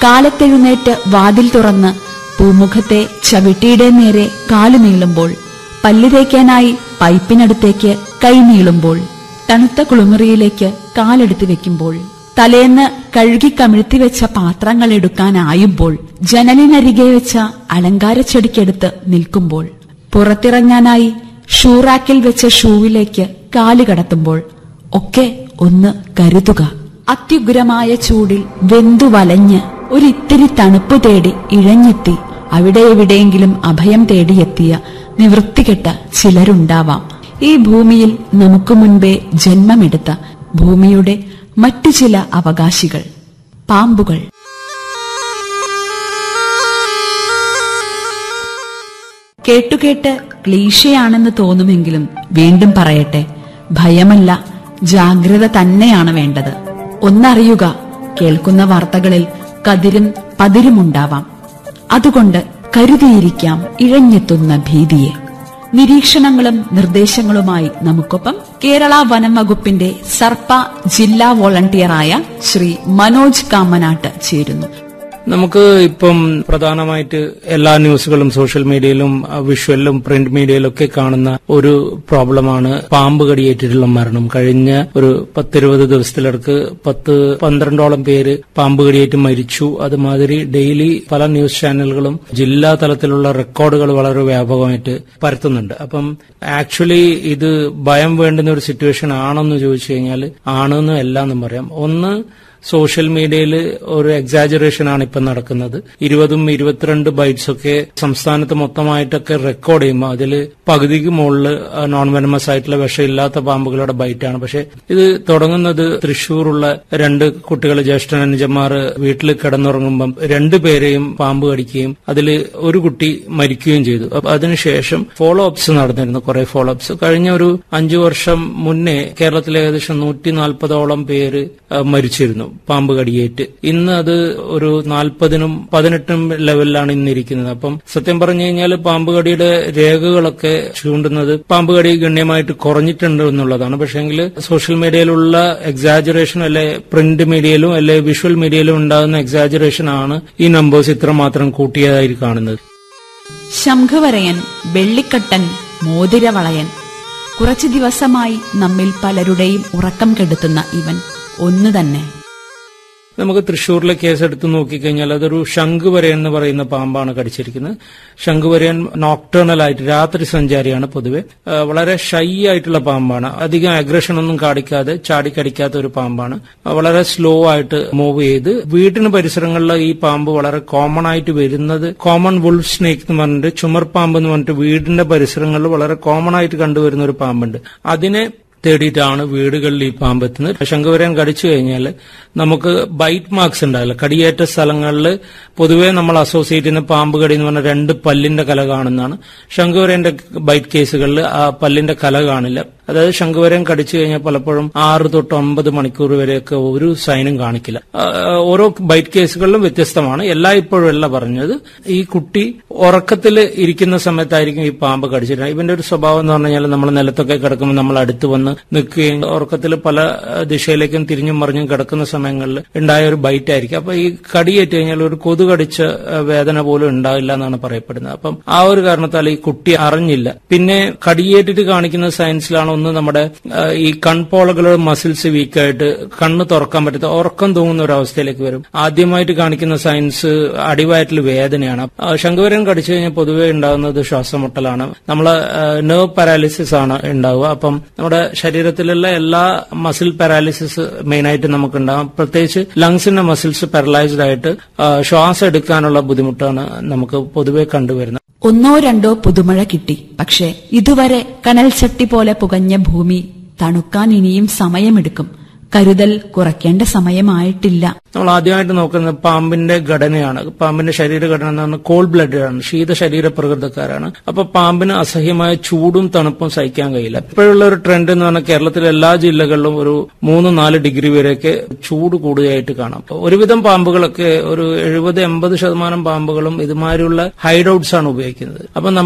കാലത്തെഴുന്നേറ്റ് വാതിൽ തുറന്ന് പൂമുഖത്തെ ചവിട്ടിയുടെ നേരെ കാലു നീളുമ്പോൾ പല്ല് തേക്കാനായി പൈപ്പിനടുത്തേക്ക് കൈ നീളുമ്പോൾ തണുത്ത കുളിമുറിയിലേക്ക് കാലെടുത്ത് വെക്കുമ്പോൾ തലേന്ന് കഴുകി കമിഴ്ത്തി വെച്ച പാത്രങ്ങൾ എടുക്കാനായുമ്പോൾ ജനലിനരികെ വെച്ച അലങ്കാരച്ചെടിക്കടുത്ത് നിൽക്കുമ്പോൾ പുറത്തിറങ്ങാനായി ഷൂറാക്കിൽ വെച്ച ഷൂവിലേക്ക് കാല് കടത്തുമ്പോൾ ഒക്കെ ഒന്ന് കരുതുക അത്യുഗ്രമായ ചൂടിൽ വെന്തു വലഞ്ഞ് ഒരിത്തിരി തണുപ്പ് തേടി ഇഴഞ്ഞെത്തി അവിടെ എവിടെയെങ്കിലും അഭയം തേടിയെത്തിയ നിവൃത്തികെട്ട ചിലരുണ്ടാവാം ഈ ഭൂമിയിൽ നമുക്ക് മുൻപേ ജന്മമെടുത്ത ഭൂമിയുടെ മറ്റു ചില അവകാശികൾ പാമ്പുകൾ കേട്ടുകേട്ട് ക്ലീശയാണെന്ന് തോന്നുമെങ്കിലും വീണ്ടും പറയട്ടെ ഭയമല്ല ജാഗ്രത തന്നെയാണ് വേണ്ടത് ഒന്നറിയുക കേൾക്കുന്ന വാർത്തകളിൽ കതിരും പതിരുമുണ്ടാവാം അതുകൊണ്ട് കരുതിയിരിക്കാം ഇഴഞ്ഞെത്തുന്ന ഭീതിയെ നിരീക്ഷണങ്ങളും നിർദ്ദേശങ്ങളുമായി നമുക്കൊപ്പം കേരള വനം വകുപ്പിന്റെ സർപ്പ ജില്ലാ വോളണ്ടിയറായ ശ്രീ മനോജ് കാമനാട്ട് ചേരുന്നു നമുക്ക് ഇപ്പം പ്രധാനമായിട്ട് എല്ലാ ന്യൂസുകളും സോഷ്യൽ മീഡിയയിലും അഹ് വിഷ്വലിലും പ്രിന്റ് മീഡിയയിലും ഒക്കെ കാണുന്ന ഒരു പ്രോബ്ലമാണ് പാമ്പ് കടിയേറ്റിട്ടുള്ള മരണം കഴിഞ്ഞ ഒരു പത്തിരുപത് ദിവസത്തിലിടക്ക് പത്ത് പന്ത്രണ്ടോളം പേര് പാമ്പ് കടിയേറ്റ് മരിച്ചു അതുമാതിരി ഡെയിലി പല ന്യൂസ് ചാനലുകളും ജില്ലാ തലത്തിലുള്ള റെക്കോർഡുകൾ വളരെ വ്യാപകമായിട്ട് പരത്തുന്നുണ്ട് അപ്പം ആക്ച്വലി ഇത് ഭയം വേണ്ടുന്ന ഒരു സിറ്റുവേഷൻ ആണെന്ന് ചോദിച്ചു കഴിഞ്ഞാൽ ആണെന്നും അല്ല എന്നും പറയാം ഒന്ന് സോഷ്യൽ മീഡിയയിൽ ഒരു എക്സാജറേഷൻ ആണ് ഇപ്പം നടക്കുന്നത് ഇരുപതും ഇരുപത്തിരണ്ട് ബൈറ്റ്സ് ഒക്കെ സംസ്ഥാനത്ത് മൊത്തമായിട്ടൊക്കെ റെക്കോർഡ് ചെയ്യുമ്പോൾ അതിൽ പകുതിക്ക് മുകളിൽ നോൺ വെനമസ് ആയിട്ടുള്ള വിഷമില്ലാത്ത പാമ്പുകളുടെ ബൈറ്റാണ് പക്ഷെ ഇത് തുടങ്ങുന്നത് തൃശ്ശൂറുള്ള രണ്ട് കുട്ടികൾ ജ്യേഷ്ഠൻ അനുജന്മാർ വീട്ടിൽ കിടന്നുറങ്ങുമ്പം രണ്ടുപേരെയും പാമ്പ് കടിക്കുകയും അതിൽ ഒരു കുട്ടി മരിക്കുകയും ചെയ്തു അപ്പൊ അതിനുശേഷം ഫോളോ അപ്സ് നടന്നിരുന്നു കുറെ ഫോളോ അപ്സ് കഴിഞ്ഞ ഒരു അഞ്ചു വർഷം മുന്നേ കേരളത്തിലെ ഏകദേശം നൂറ്റി നാൽപ്പതോളം പേര് ആ, മരിച്ചിരുന്നു പാമ്പ് കടിയേറ്റ് ഇന്ന് അത് ഒരു നാൽപ്പതിനും പതിനെട്ടും ലെവലിലാണ് ഇന്ന് ഇരിക്കുന്നത് അപ്പം സത്യം പറഞ്ഞു കഴിഞ്ഞാൽ പാമ്പ് കടിയുടെ രേഖകളൊക്കെ ചൂണ്ടുന്നത് പാമ്പ് കടി ഗണ്യമായിട്ട് കുറഞ്ഞിട്ടുണ്ട് എന്നുള്ളതാണ് പക്ഷേങ്കിൽ സോഷ്യൽ മീഡിയയിലുള്ള എക്സാജറേഷൻ അല്ലെ പ്രിന്റ് മീഡിയയിലും അല്ലെ വിഷ്വൽ മീഡിയയിലും ഉണ്ടാകുന്ന എക്സാജറേഷൻ ആണ് ഈ നമ്പേഴ്സ് ഇത്രമാത്രം കൂട്ടിയതായി കാണുന്നത് ശംഖുവരയൻ വെള്ളിക്കട്ടൻ മോതിരവളയൻ കുറച്ചു ദിവസമായി നമ്മിൽ പലരുടെയും ഉറക്കം കെടുത്തുന്ന ഇവൻ ഒന്നു തന്നെ നമുക്ക് തൃശ്ശൂരിലെ കേസ് എടുത്ത് നോക്കിക്കഴിഞ്ഞാൽ അതൊരു ശംഖുവരയൻ എന്ന് പറയുന്ന പാമ്പാണ് കടിച്ചിരിക്കുന്നത് ശംഖുവരയൻ നോക്ടേണൽ ആയിട്ട് രാത്രി സഞ്ചാരിയാണ് പൊതുവെ ആ, വളരെ ഷൈ ആയിട്ടുള്ള പാമ്പാണ് അധികം അഗ്രഷൻ ഒന്നും കാണിക്കാതെ ചാടിക്കടിക്കാത്ത ഒരു പാമ്പാണ് ആ, വളരെ സ്ലോ ആയിട്ട് മൂവ് ചെയ്ത് വീട്ടിന് പരിസരങ്ങളിൽ ഈ പാമ്പ് വളരെ കോമൺ ആയിട്ട് വരുന്നത് കോമൺ വുൾഫ് സ്നേക്ക് എന്ന് പറഞ്ഞിട്ട് ചുമർ പാമ്പ് എന്ന് പറഞ്ഞിട്ട് വീടിന്റെ പരിസരങ്ങളിൽ വളരെ കോമൺ ആയിട്ട് കണ്ടുവരുന്ന ഒരു പാമ്പുണ്ട് അതിനെ തേടിയിട്ടാണ് വീടുകളിൽ ഈ പാമ്പ് എത്തുന്നത് ശംഖുവരൻ കടിച്ചു കഴിഞ്ഞാൽ നമുക്ക് ബൈറ്റ് മാർക്സ് ഉണ്ടാവില്ല കടിയേറ്റ സ്ഥലങ്ങളിൽ പൊതുവേ നമ്മൾ അസോസിയേറ്റ് ചെയ്യുന്ന പാമ്പ് കടി എന്ന് പറഞ്ഞാൽ രണ്ട് പല്ലിന്റെ കല കാണുന്നതാണ് ശംഖുവരന്റെ ബൈറ്റ് കേസുകളിൽ ആ പല്ലിന്റെ കല കാണില്ല അതായത് ശംഖുവരൻ കടിച്ചു കഴിഞ്ഞാൽ പലപ്പോഴും ആറ് തൊട്ട് ഒമ്പത് മണിക്കൂർ വരെയൊക്കെ ഒരു സൈനും കാണിക്കില്ല ആ, ഓരോ ബൈറ്റ് കേസുകളിലും വ്യത്യസ്തമാണ് എല്ലാ ഇപ്പോഴും അല്ല പറഞ്ഞത് ഈ കുട്ടി ഉറക്കത്തിൽ ഇരിക്കുന്ന സമയത്തായിരിക്കും ഈ പാമ്പ് കടിച്ചിട്ട് ഇവന്റെ ഒരു സ്വഭാവം എന്ന് പറഞ്ഞു കഴിഞ്ഞാൽ നമ്മൾ നിലത്തൊക്കെ കിടക്കുമ്പോൾ നമ്മൾ അടുത്ത് വന്ന് നിൽക്കുകയും ഉറക്കത്തിൽ പല ആ, ദിശയിലേക്കും തിരിഞ്ഞും മറിഞ്ഞും കിടക്കുന്ന സമയങ്ങളിൽ ഉണ്ടായ ഒരു ബൈറ്റ് ആയിരിക്കും അപ്പൊ ഈ കടിയേറ്റ് കഴിഞ്ഞാൽ ഒരു കൊതു കടിച്ച ആ, വേദന പോലും ഉണ്ടാവില്ല എന്നാണ് പറയപ്പെടുന്നത് അപ്പം ആ ഒരു കാരണത്താൽ ഈ കുട്ടി അറിഞ്ഞില്ല പിന്നെ കടിയേറ്റിട്ട് കാണിക്കുന്ന സയൻസിലാണ് ഒന്ന് നമ്മുടെ ആ, ഈ കൺപോളകളുടെ മസിൽസ് വീക്കായിട്ട് കണ്ണ് തുറക്കാൻ പറ്റാത്ത ഉറക്കം തൂങ്ങുന്ന ഒരു അവസ്ഥയിലേക്ക് വരും ആദ്യമായിട്ട് കാണിക്കുന്ന സയൻസ് അടിവയറ്റിൽ വേദനയാണ് ആ, ശംഖുവരൻ കടിച്ചു കഴിഞ്ഞാൽ പൊതുവെ ഉണ്ടാകുന്നത് ശ്വാസമുട്ടലാണ് നമ്മളെ നെർവ് പാരാലിസിസ് ആണ് ഉണ്ടാവുക അപ്പം നമ്മുടെ ശരീരത്തിലുള്ള എല്ലാ മസിൽ പാരാലിസിസ് മെയിനായിട്ട് നമുക്ക് ഉണ്ടാകും പ്രത്യേകിച്ച് ലങ്സിന്റെ മസിൽസ് പാരലൈസ്ഡ് ആയിട്ട് ആ, ശ്വാസം എടുക്കാനുള്ള ബുദ്ധിമുട്ടാണ് നമുക്ക് പൊതുവെ കണ്ടുവരുന്നത് ഒന്നോ രണ്ടോ പുതുമഴ കിട്ടി പക്ഷെ ഇതുവരെ കനൽ ചട്ടി പോലെ പുകഞ്ഞ ഭൂമി തണുക്കാൻ ഇനിയും സമയമെടുക്കും കരുതൽ കുറയ്ക്കേണ്ട സമയമായിട്ടില്ല നമ്മൾ ആദ്യമായിട്ട് നോക്കുന്നത് പാമ്പിന്റെ ഘടനയാണ് പാമ്പിന്റെ ശരീരഘടന എന്ന് പറഞ്ഞാൽ കോൾഡ് ബ്ലഡഡ് ആണ് ശീത ശരീര പ്രകൃതക്കാരാണ് അപ്പൊ പാമ്പിന് അസഹ്യമായ ചൂടും തണുപ്പും സഹിക്കാൻ കഴിയില്ല ഇപ്പോഴുള്ള ഒരു ട്രെൻഡ് എന്ന് പറഞ്ഞാൽ കേരളത്തിലെ എല്ലാ ജില്ലകളിലും ഒരു മൂന്ന് നാല് ഡിഗ്രി വരെയൊക്കെ ചൂട് കൂടുതലായിട്ട് കാണാം അപ്പൊ ഒരുവിധം പാമ്പുകളൊക്കെ ഒരു എഴുപത് എൺപത് ശതമാനം പാമ്പുകളും ഇതുമാതിരിയുള്ള ഹൈഡൌട്ട്സ് ആണ് ഉപയോഗിക്കുന്നത് അപ്പൊ നമ്മൾ